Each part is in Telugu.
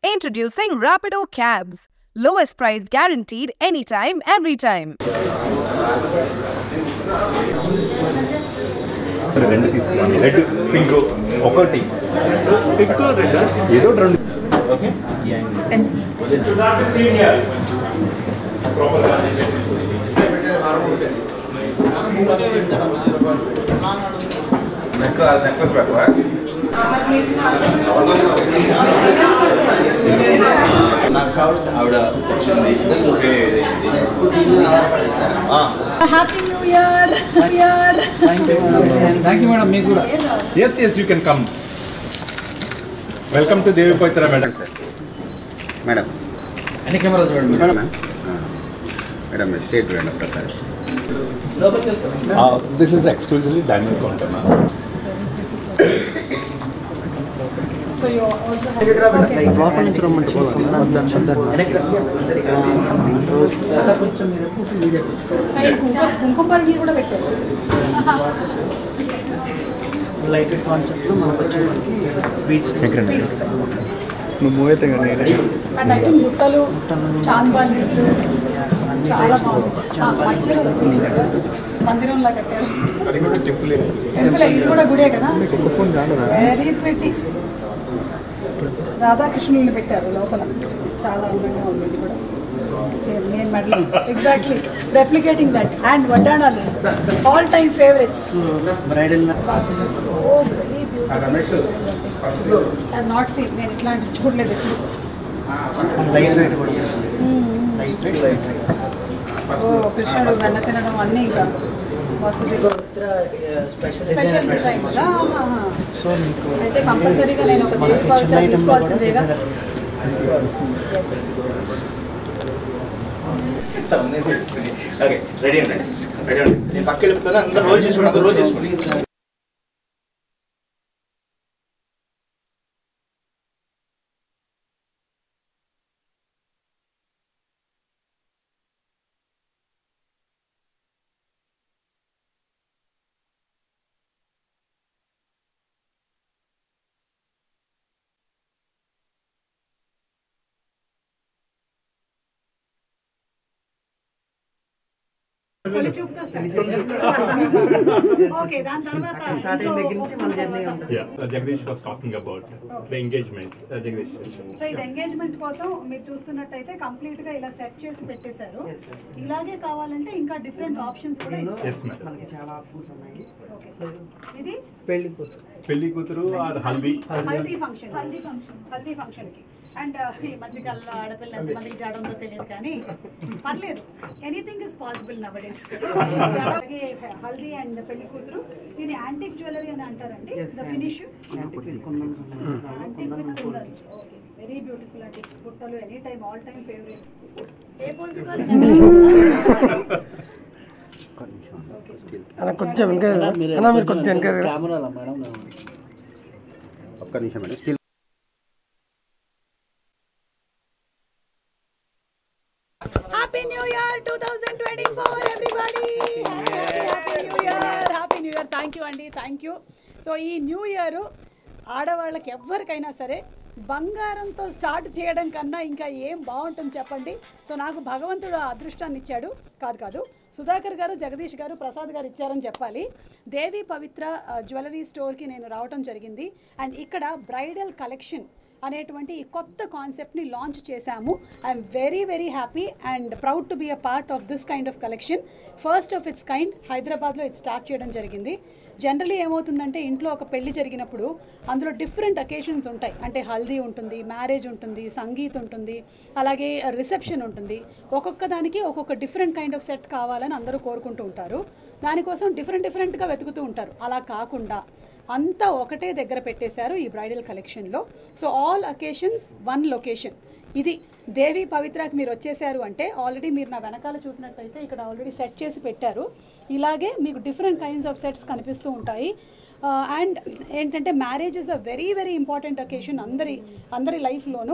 Introducing Rapido Cabs. Lowest price guaranteed anytime, every time. రెండు తీసుకోండి రెడ్ పింక్ ఒకటి పింక్ రెడ్ ఏదో ఒకటి రెండు ఓకే నెక్లెస్ నెక్లెస్ పెట్టవా నాకు కావాల్సిన ఆవిడ వచ్చింది okay happy new year year thank you madam మీకు కూడా yes yes you can come welcome to Devi Pavitra madam madam అన్ని కెమెరా చూడండి madam madam state madam Prakash this is exclusively diamond counter ma'am so you also sir కొంచెం మీరు కూర్చొని వీడియో కుంకుమ కుంకుమ పరిగి కూడా పెట్టారు లైట్ కాన్సెప్ట్ మనకు వచ్చేసరికి బీచ్ నువ్వు మూవ్ అయితే కానీ అండ్ ఐ థింక్ గుట్టలు చాంద్బాలీస్ చాలా బాగుంది ఆ, మధ్యలో ఉంది కదా, మందిరంలా కట్టారు టెంపుల్ ఇది కూడా గుడే కదా వెరీ ప్రిటీ రాధాకృష్ణుల్ని పెట్టారు లోపల చాలా అందంగా ఉంది ఇది కూడా సేమ్ నేను మళ్ళీ ఎగ్జాక్ట్లీ రెప్లికేటింగ్ దట్ అండ్ వడ్డాణాలు all time favourites bridal so very beautiful not see నేను ఇట్లాంటి చూడలేదు ఎప్పుడు లైట్ వెయిట్ కూడా లైట్ వెయిట్ లైట్ ఓ కృష్ణుడు వెన్న తినడం అన్నీ ఇంకా వసతి స్పెషల్ స్పెషల్ డిజైన్ కదా ఆహా. సో మీకు అయితే కంపల్సరీగా నేను ఒక దేవి మనకి పవిత్ర చిన్న ఐటమ్ తీసుకోవాల్సిందేగా Yes. ఓకే రెడీ అండి రెడీ అండి నేను పక్క వెళ్ళిపోతాను అందరూ రోజు చేసుకోండి అందరూ రోజు చేసుకోండి తొలి చూపుతో start ఓకే దాని తర్వాత స్టార్టింగ్ దగ్గర నుంచి మన జర్నీ ఇంకో- ఉంటుంది Yeah, uh, Jagdish was talking about the engagement. Uh, Jagdish. So ఇది ఎంగేజ్మెంట్ కోసం మీరు చూస్తున్నట్టయితే కంప్లీట్ గా ఇలా సెట్ చేసి పెట్టేశారు Yes, sir. ఇలాగే కావాలంటే ఇంకా డిఫరెంట్ ఆప్షన్స్ కూడా ఇస్తారు Yes, madam. మనకి చాలా ఆప్షన్స్ ఉన్నాయి ఓకే ఇది పెళ్లి కూతురు పెళ్లి కూతురు or haldi haldi function haldi function haldi function కి అండ్ ఈ మధ్యకాలంలో ఆడపిల్ల ఎంతమందికి జాడ ఉందో తెలియదు కానీ పర్లేదు anything is possible nowadays అలాగే హల్దీ అండ్ పెళ్లి కూతురు దీని యాంటిక్ జ్యువెలరీ అని అంటారండి the finish antique with kundan antique with kundans okay very beautiful అండి బుట్టలు any time all time favourite a pose అన్న కొంచెం వెనక అన్న మీరు కొంచెం వెనక కెమెరాలో మేడం ఒక్క నిమిషం madam still happy new year two thousand twenty four everybody happy new year happy new year thank you అండి థ్యాంక్ యూ సో ఈ న్యూ ఇయర్ ఆడవాళ్ళకి ఎవరికైనా సరే బంగారంతో స్టార్ట్ చేయడం కన్నా ఇంకా ఏం బాగుంటుంది చెప్పండి సో నాకు భగవంతుడు ఆ అదృష్టాన్ని ఇచ్చాడు కాదు కాదు సుధాకర్ గారు జగదీష్ గారు ప్రసాద్ గారు ఇచ్చారని చెప్పాలి దేవి పవిత్ర ఆ, జ్యువెలరీ స్టోర్కి నేను రావటం జరిగింది అండ్ ఇక్కడ బ్రైడల్ కలెక్షన్ అనేటువంటి ఈ కొత్త కాన్సెప్ట్ని లాంచ్ చేశాము I'm very very happy and proud to be a part of this kind of collection first of its kind హైదరాబాద్లో ఇది స్టార్ట్ చేయడం జరిగింది జనరలీ ఏమవుతుందంటే ఇంట్లో ఒక పెళ్లి జరిగినప్పుడు అందులో డిఫరెంట్ అకేషన్స్ ఉంటాయి అంటే హల్దీ ఉంటుంది మ్యారేజ్ ఉంటుంది సంగీత్ ఉంటుంది అలాగే రిసెప్షన్ ఉంటుంది ఒక్కొక్క దానికి ఒక్కొక్క డిఫరెంట్ కైండ్ ఆఫ్ సెట్ కావాలని అందరూ కోరుకుంటూ ఉంటారు దానికోసం డిఫరెంట్ డిఫరెంట్గా వెతుకుతూ ఉంటారు అలా కాకుండా అంతా ఒకటే దగ్గర పెట్టేశారు ఈ బ్రైడల్ కలెక్షన్లో so all occasions one location ఇది దేవి పవిత్రకి మీరు వచ్చేసారు అంటే ఆల్రెడీ మీరు నా వెనకాల చూసినట్టయితే ఇక్కడ ఆల్రెడీ సెట్ చేసి పెట్టారు ఇలాగే మీకు డిఫరెంట్ కైండ్స్ ఆఫ్ సెట్స్ కనిపిస్తూ ఉంటాయి అండ్ ఏంటంటే marriage is a very very important occasion అందరి అందరి లైఫ్లోనూ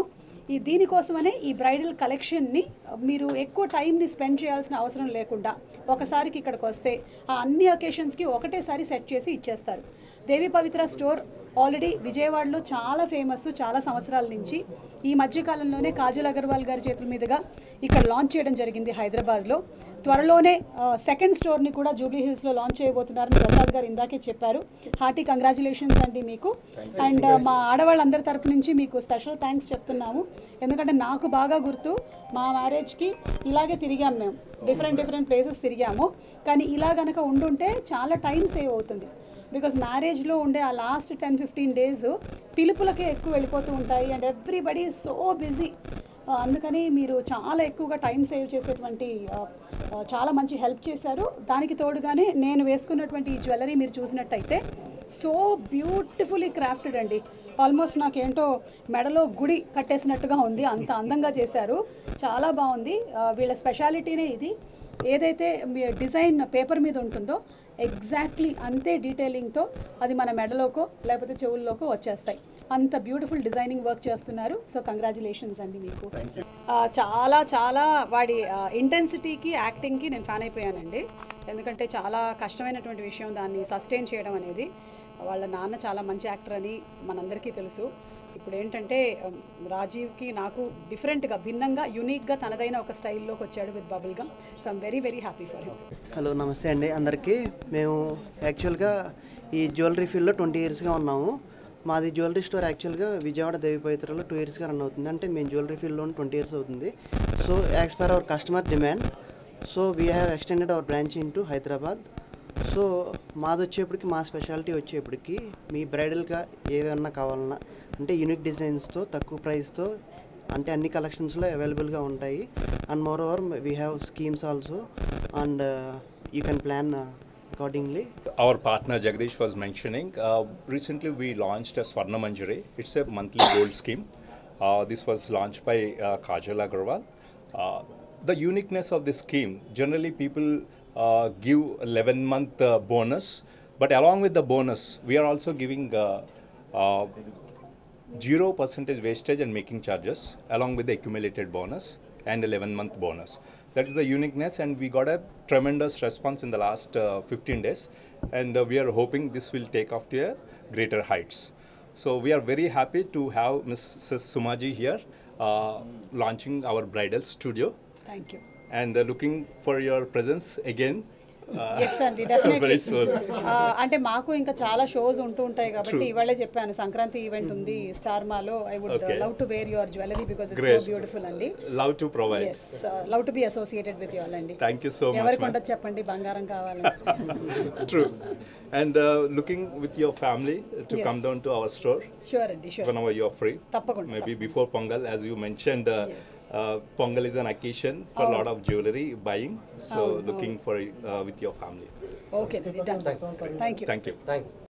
ఈ దీనికోసమనే ఈ బ్రైడల్ కలెక్షన్ని మీరు ఎక్కువ టైంని స్పెండ్ చేయాల్సిన అవసరం లేకుండా ఒకసారికి ఇక్కడికి వస్తే ఆ అన్ని ఒకేషన్స్కి ఒకటేసారి సెట్ చేసి ఇచ్చేస్తారు దేవి పవిత్ర స్టోర్ ఆల్రెడీ విజయవాడలో చాలా ఫేమస్ చాలా సంవత్సరాల నుంచి ఈ మధ్యకాలంలోనే కాజల్ అగర్వాల్ గారి చేతుల మీదుగా ఇక్కడ లాంచ్ చేయడం జరిగింది హైదరాబాద్లో త్వరలోనే సెకండ్ స్టోర్ని కూడా జూబ్లీ హిల్స్లో లాంచ్ చేయబోతున్నారని ప్రసాద్ గారు ఇందాకే చెప్పారు హార్టీ కంగ్రాచులేషన్స్ అండి మీకు అండ్ మా ఆడవాళ్ళందరి తరపు నుంచి మీకు స్పెషల్ థ్యాంక్స్ చెప్తున్నాము ఎందుకంటే నాకు బాగా గుర్తు మా మ్యారేజ్కి ఇలాగే తిరిగాం మేము డిఫరెంట్ డిఫరెంట్ ప్లేసెస్ తిరిగాము కానీ ఇలా గనక ఉండుంటే చాలా టైం సేవ్ అవుతుంది బికాస్ మ్యారేజ్లో ఉండే ఆ లాస్ట్ టెన్ ఫిఫ్టీన్ డేస్ పిలుపులకే ఎక్కువ వెళ్ళిపోతూ ఉంటాయి అండ్ ఎవ్రీబడి సో బిజీ అందుకని మీరు చాలా ఎక్కువగా టైం సేవ్ చేసేటువంటి ఆ, ఆ, చాలా మంచి హెల్ప్ చేశారు దానికి తోడుగానే నేను వేసుకున్నటువంటి ఈ జ్యువెలరీ మీరు చూసినట్టయితే సో బ్యూటిఫుల్లీ క్రాఫ్టెడ్ అండి ఆల్మోస్ట్ నాకేంటో మెడలో గుడి కట్టేసినట్టుగా ఉంది అంత అందంగా చేశారు చాలా బాగుంది ఆ, వీళ్ళ స్పెషాలిటీనే ఇది ఏదైతే మీ డిజైన్ పేపర్ మీద ఉంటుందో ఎగ్జాక్ట్లీ అంతే డీటెయిలింగ్తో అది మన మెడలోకో లేకపోతే చెవుల్లోకో వచ్చేస్తాయి అంత బ్యూటిఫుల్ డిజైనింగ్ వర్క్ చేస్తున్నారు సో కంగ్రాచులేషన్స్ అండి మీకు ఆ, చాలా చాలా వాడి ఇంటెన్సిటీకి యాక్టింగ్కి నేను ఫ్యాన్ అయిపోయానండి ఎందుకంటే చాలా కష్టమైనటువంటి విషయం దాన్ని సస్టైన్ చేయడం అనేది వాళ్ళ నాన్న చాలా మంచి యాక్టర్ అని మనందరికీ తెలుసు ఇప్పుడు ఏంటంటే ఉమ్, రాజీవ్కి నాకు డిఫరెంట్గా భిన్నంగా యునిక్గా తనదైన ఒక స్టైల్లోకి వచ్చాడు with bubble gum so I'm very very happy for him hello నమస్తే అండి అందరికీ మేము యాక్చువల్గా ఈ జ్యువెలరీ ఫీల్డ్లో ట్వంటీ ఇయర్స్గా ఉన్నాము మాది జ్యువెలరీ స్టోర్ యాక్చువల్గా విజయవాడ దేవి పవిత్రలో టూ ఇయర్స్గా రన్ అవుతుంది అంటే మేము జ్యువెలరీ ఫీల్డ్లో ట్వంటీ ఇయర్స్ అవుతుంది so as per our customer demand so we have extended our branch in to Hyderabad so మాది వచ్చేప్పటికి మా స్పెషాలిటీ వచ్చేప్పటికి మీ బ్రైడల్గా ఏదన్నా కావాలన్నా అంటే యూనిక్ డిజైన్స్తో తక్కువ ప్రైస్తో అంటే అన్ని కలెక్షన్స్లో అవైలబుల్గా ఉంటాయి and moreover we have schemes also and you can plan accordingly Our partner Jagdish was mentioning, uh, recently we launched a Swarna Manjari. It's a monthly gold scheme. Uh, this was launched by uh, Kajal Agarwal. Uh, the uniqueness of this scheme, generally people uh, give 11 month uh, bonus, but along with the bonus, we are also giving uh, uh, zero percentage wastage and making charges along with the accumulated bonus and 11 month bonus that is the uniqueness and we got a tremendous response in the last uh, 15 days and uh, we are hoping this will take off to a greater heights so we are very happy to have mrs sumaji here uh, launching our bridal studio thank you and uh, looking for your presence again uh, yes అండి డెఫినెట్లీ very soon అంటే మాకు ఇంకా చాలా షోస్ ఉంటూ ఉంటాయి కాబట్టి ఇవాళే చెప్పాను సంక్రాంతి ఈవెంట్ ఉంది స్టార్ మాలో I would Okay. Love to wear your jewellery because it's so Great. Beautiful అండి love to provide yes love to be associated with you అండి thank you so much ఎవరికి ma'am. ఉండదు చెప్పండి బంగారం కావాలి True. And uh, looking with your family to Yes. come down to our store sure అండి షూర్ whenever you're free. తప్పకుండా Maybe before Pongal, as you mentioned, uh, uh, Pongal is an occasion for a lot of jewelry buying. So looking for uh, with your family. Okay thank you Thank you.